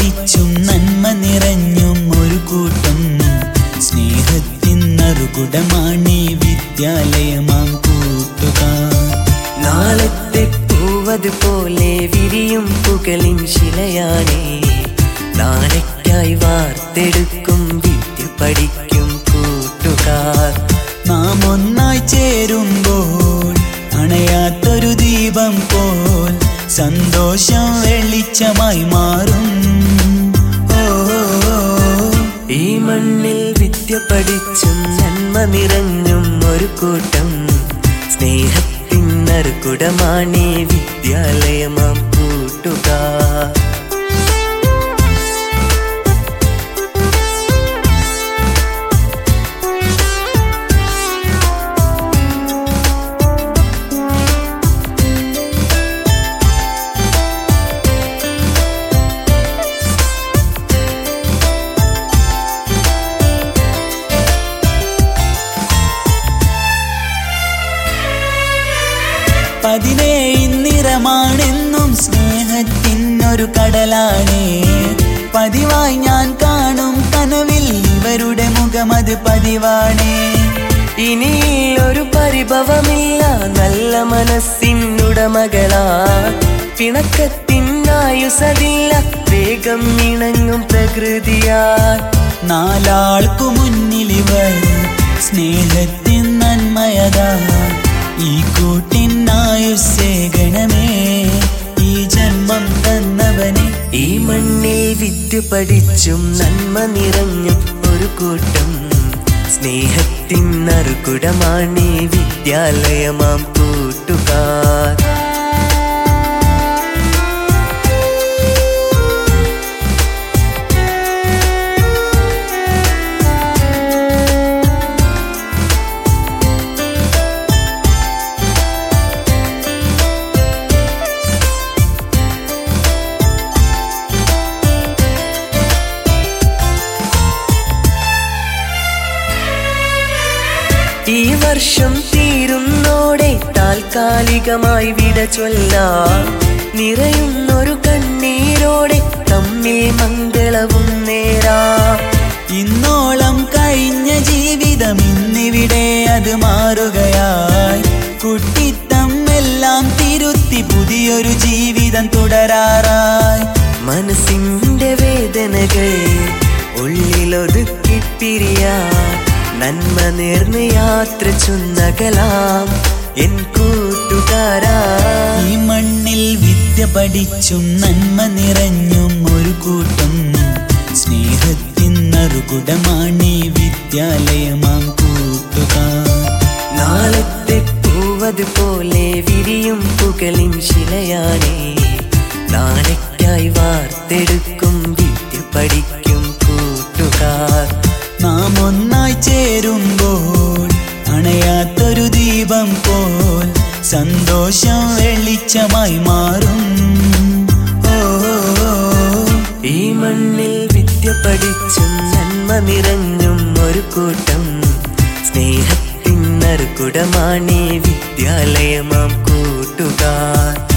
പഠിച്ചും നന്മ നിറഞ്ഞും ഒരു കൂട്ടം സ്നേഹത്തിൻ നറുകുടമാണി വിദ്യാലയമാം കൂട്ടുകാർ നാളത്തെ പൂവതുപോലെ വിരിയും പുകളിൻ ശിലയാണേ നാളേക്കായി വാർത്തെടുക്കും വിദ്യ പഠിക്കും കൂട്ടുകാർ നാം ഒന്നായി ചേരുമ്പോൾ അണയാത്തൊരു ദീപം പോൽ സന്തോഷം വെളിച്ചമായി മാറും ഓ, ഓ, ഓ. ഈ മണ്ണിൽ വിദ്യ പഠിച്ചും നന്മ നിറഞ്ഞും ഒരു കൂട്ടം സ്നേഹത്തിൻ നറുകുടമാണേ വിദ്യാലയമാം കൂട്ടുകാർ പതിനേഴ് നിറമാണെന്നും സ്നേഹത്തിനൊരു കടലാണേ പതിവായി ഞാൻ കാണും കനവിൽ ഇവരുടെ മുഖമത് പതിവാണേ ഇനി ഒരു പരിഭവമില്ല നല്ല മനസ്സിനുടമകളാ പിണക്കത്തിനായുസതില്ല വേഗം ഇണങ്ങും പ്രകൃതിയാ നാലാൾക്കു മുന്നിലിവർ സ്നേഹത്തിൻ നന്മയതാ ഈ കൂട്ടിനായുസേകണമേ ഈ ജന്മം തന്നവനെ ഈ മണ്ണിൽ വിദ്യ പഠിച്ചും നന്മ നിറഞ്ഞും ഒരു കൂട്ടം സ്നേഹത്തിൻ നറുകുടമാണീ വിദ്യാലയമാം കൂട്ടുകാർ ഈ വർഷം തീരുന്നോടെ താൽക്കാലികമായി വിട ചൊല്ലാം നിറയുന്നൊരു കണ്ണീരോടെ തമ്മിൽ മംഗളവും നേരാം ഇന്നോളം കഴിഞ്ഞ ജീവിതം ഇന്നിവിടെ അത് മാറുകയായി കുട്ടിത്തം എല്ലാം തിരുത്തി പുതിയൊരു ജീവിതം തുടരാറായി മനസ്സിന്റെ വേദനകൾ ഉള്ളിലൊതുക്കി പിരിയാ നന്മ നേർന്ന് യാത്ര ചുന്നകലാം എൻ കൂട്ടുകാരാ ഈ മണ്ണിൽ വിദ്യ പഠിച്ചും നന്മ നിറഞ്ഞും ഒരു കൂട്ടം സ്നേഹത്തിൻ നറുകുടമാണി വിദ്യാലയമാം കൂട്ടുകാർ നാളത്തെ പൂവതുപോലെ വിരിയും പുകളിൻ ശിലയാണേ നാളേക്കായി വാർത്തെടുക്കും വിദ്യ പഠിക്കും കൂട്ടുകാർ നാം ഒന്നായി ചേരുമ്പോൾ അണയാത്തൊരു ദീപം പോൽ സന്തോഷം വെളിച്ചമായി മാറും ഓ, ഓ, ഓ. ഈ മണ്ണിൽ വിദ്യ പഠിച്ചും നന്മ നിറഞ്ഞും ഒരു കൂട്ടം സ്നേഹത്തിൻ നറുകുടമാണേ വിദ്യാലയമാം കൂട്ടുകാർ